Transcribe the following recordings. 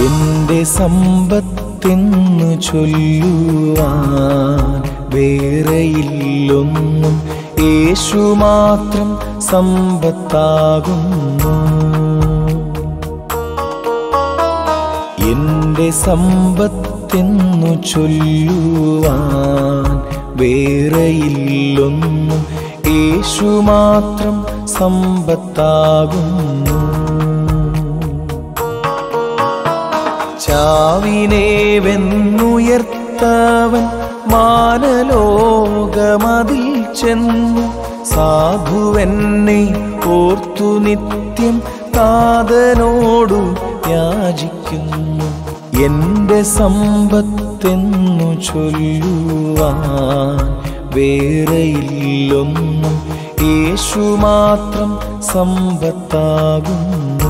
എന്റെ സമ്പത്തെന്നു ചൊല്ലുവാൻ വേറെയില്ലൊന്നും യേശു മാത്രം സമ്പത്താകുന്നു എന്റെ സമ്പത്തെന്നു ചൊല്ലുവാൻ വേറെയില്ലൊന്നും യേശു മാത്രം സമ്പത്താകുന്നു ചാവിനെ വെന്നുയർത്തവൻ മാനലോകമതിൽ ചെന്നു സാധുവെന്നെ ഓർത്തു നിത്യം താതനോടു യാചിക്കുന്നു എന്റെ സമ്പത്തെന്നു ചൊല്ലുവാൻ വേറെയില്ലൊന്നും യേശു മാത്രം സമ്പത്താകുന്നു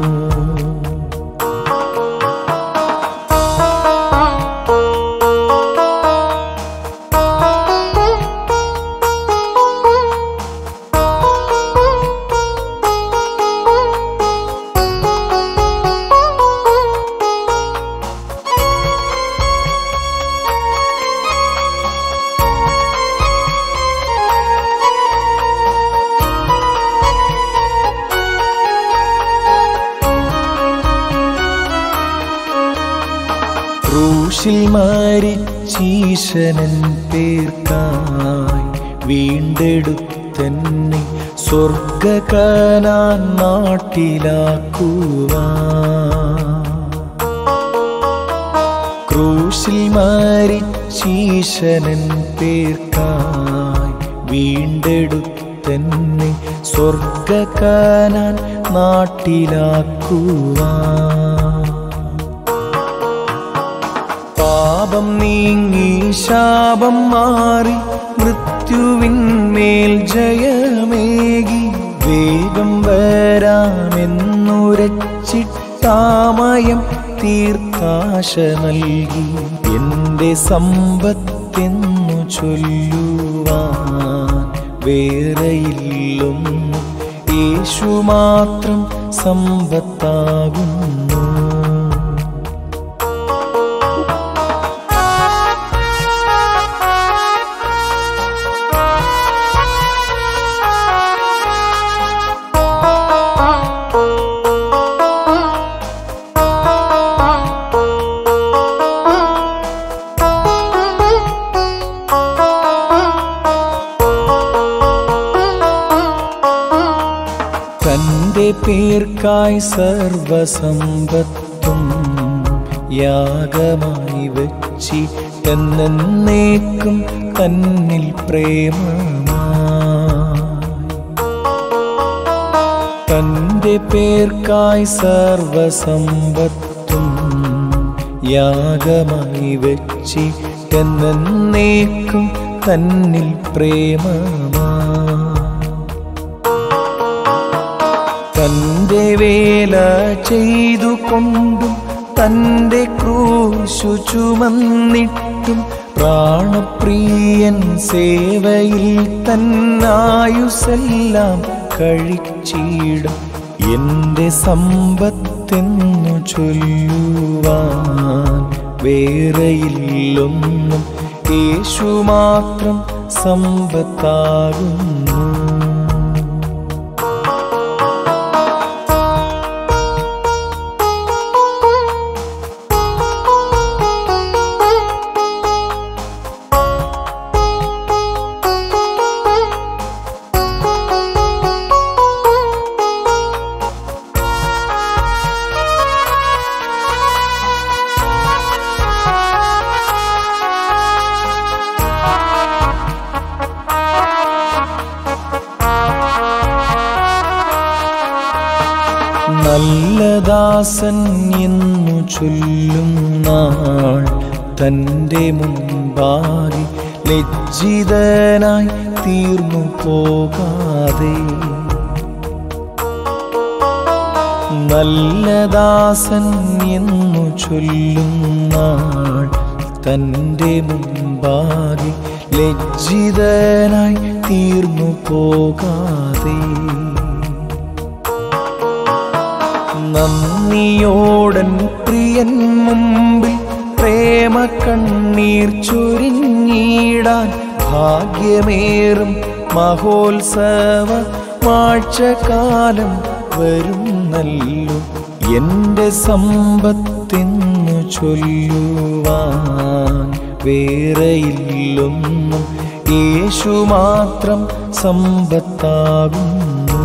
ക്രൂശിൽ മരിച്ചീശനൻ പേർക്കായി വീണ്ടെടുത്തെന്നെ സ്വർഗകനാൻ നാട്ടിലാക്കുവാൻ ക്രൂശിൽ മരിച്ചീശനൻ പേർക്കായി വീണ്ടെടുത്തെന്നെ സ്വർഗകനാൻ നാട്ടിലാക്കുവാൻ പാപം നീങ്ങി ശാപം മാറി മൃത്യുവിന്മേൽ ജയമേകി വേഗം വരാമെന്നുരച്ചിട്ടാമയം തീർത്താശ നൽകി എന്റെ സമ്പത്തെന്നു ചൊല്ലുവാൻ വേറെയില്ലൊന്നും യേശു മാത്രം സമ്പത്താകുന്നു തന്റെ പേർക്കായി സർവസമ്പത്തും യാഗമായി വച്ചിട്ടെന്നേക്കും തന്നിൽ പ്രേമമായി തന്റെ പേർക്കായി സർവസമ്പത്തും യാഗമായി വച്ചിട്ടെന്നേക്കും തന്നിൽ പ്രേമമായി തന്റെ വേല ചെയ്തു കൊണ്ടും തന്റെ ക്രൂശു ചുമന്നിട്ടും പ്രാണപ്രിയൻ സേവയിൽ തന്നായുസെല്ലാം കഴിച്ചിടും എന്റെ സമ്പത്തെന്നു ചൊല്ലുവാൻ വേറെയില്ലൊന്നും യേശു മാത്രം സമ്പത്താകുന്നു നല്ല ദാസൻ എന്നു ചൊല്ലും നാൾ തൻ്റെ മുമ്പാകെ ലജ്ജിതനായി തീർന്നു പോകാതെ നല്ല ദാസൻ എന്നു ചൊല്ലും നാൾ തൻ്റെ മുമ്പാകെ ലജ്ജിതനായി തീർന്നു പോകാതെ നന്ദിയോടൻ പ്രിയൻ മുമ്പിൽ പ്രേമ കണ്ണീർ ചൊരിഞ്ഞിടാൻ ഭാഗ്യമേറും മഹോത്സവ വാഴ്ചകാലം വരുന്നല്ലോ എന്റെ സമ്പത്തെന്നു ചൊല്ലുവാൻ വേറെയില്ലൊന്നും യേശു മാത്രം സമ്പത്താകുന്നു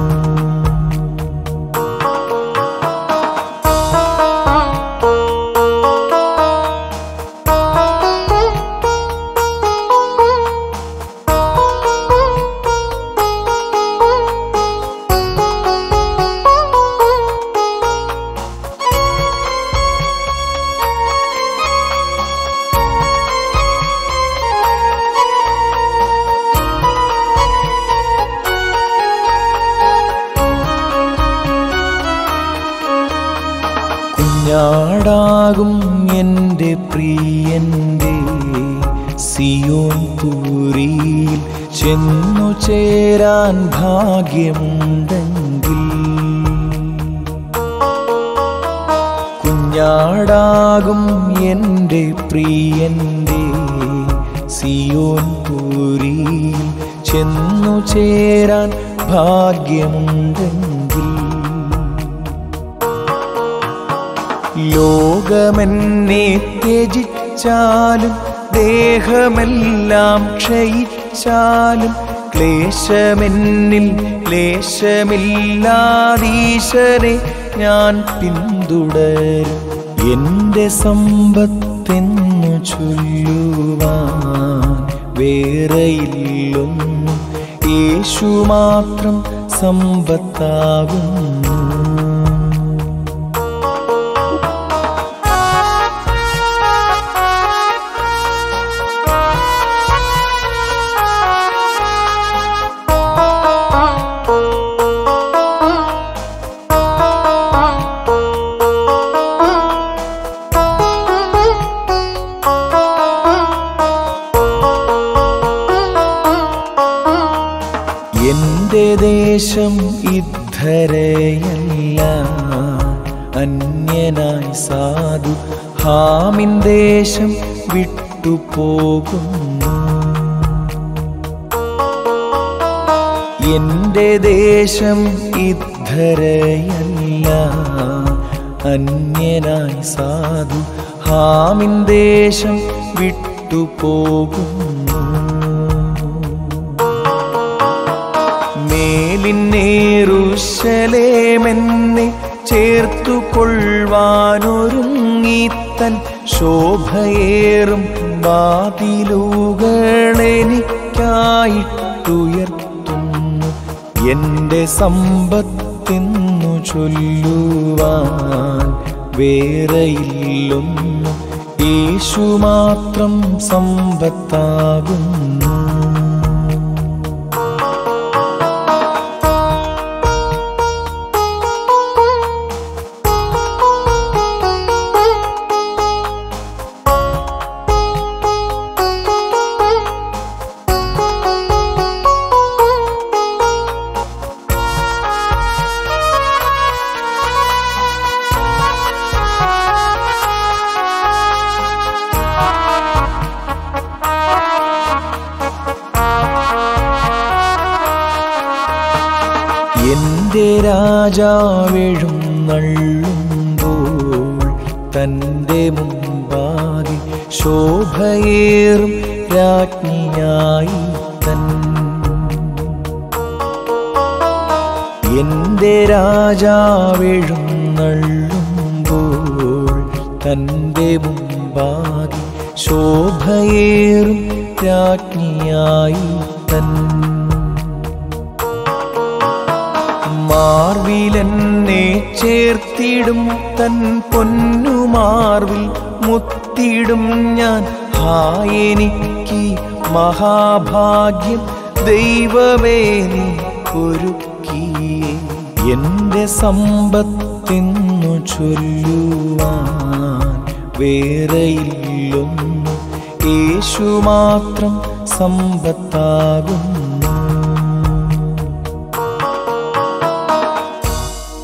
കുഞ്ഞാടാകും എൻ്റെ പ്രിയൻ്റെ സിയോൻ പൂരിയിൽ ചെന്നു ചേരാൻ ഭാഗ്യമുണ്ടെങ്കിൽ കുഞ്ഞാടാകും എൻ്റെ പ്രിയൻ്റെ സിയോൻ പൂരിയിൽ ചെന്നു ചേരാൻ ഭാഗ്യമുണ്ടെങ്കിൽ ലോകമെന്നെ ത്യജിച്ചാലും ദേഹമെല്ലാം ക്ഷയിച്ചാലും ക്ലേശമെന്നിൽ ക്ലേശമില്ലാതീശനെ ഞാൻ പിന്തുടരും എൻ്റെ സമ്പത്തെന്നു ചൊല്ലുവാൻ വേറെയില്ലൊന്നും യേശു മാത്രം സമ്പത്താകുന്നു എന്റെ ദേശം ഇദ്ധരയല്ല അന്യനായി സാധു ഹാമിൻ ദേശം വിട്ടുപോകുന്നു എന്റെ ദേശം ഇദ്ധരയല്ല അന്യനായി സാധു ഹാമിൻ ദേശം വിട്ടുപോകുന്നു മേലിന്നേറുശലേമെന്നെ ചേർത്തു കൊള്ളുവാനൊരുങ്ങിത്തൻ ശോഭയേറും വാതിലുകളെനിക്കായിട്ടുയർത്തുന്നു എന്റെ സമ്പത്തെന്നു ചൊല്ലുവാൻ വേറെയില്ലൊന്നും യേശു മാത്രം സമ്പത്താകുന്നു എന്റെ രാജാവെഴും നള്ളുമ്പോൾ തൻ്റെ മുമ്പാകെ ശോഭയേറും രാജ്ഞിയായി തൻ എന്റെ രാജാവെഴും നള്ളുമ്പോൾ തൻ്റെ മുമ്പാകെ ശോഭയേറും രാജ്ഞിയായി തൻ മാർവിലെന്നെ ചേർത്തിടും തൻ പൊന്നുമാർവിൽ മുത്തിടും ഞാൻ ഹായെനിക്ക് മഹാഭാഗ്യം ദൈവമേ നീ ഒരുക്കിയേ എന്റെ സമ്പത്തെന്നു ചൊല്ലുവാൻ വേറെയില്ലൊന്നും യേശു മാത്രം സമ്പത്താകുന്നു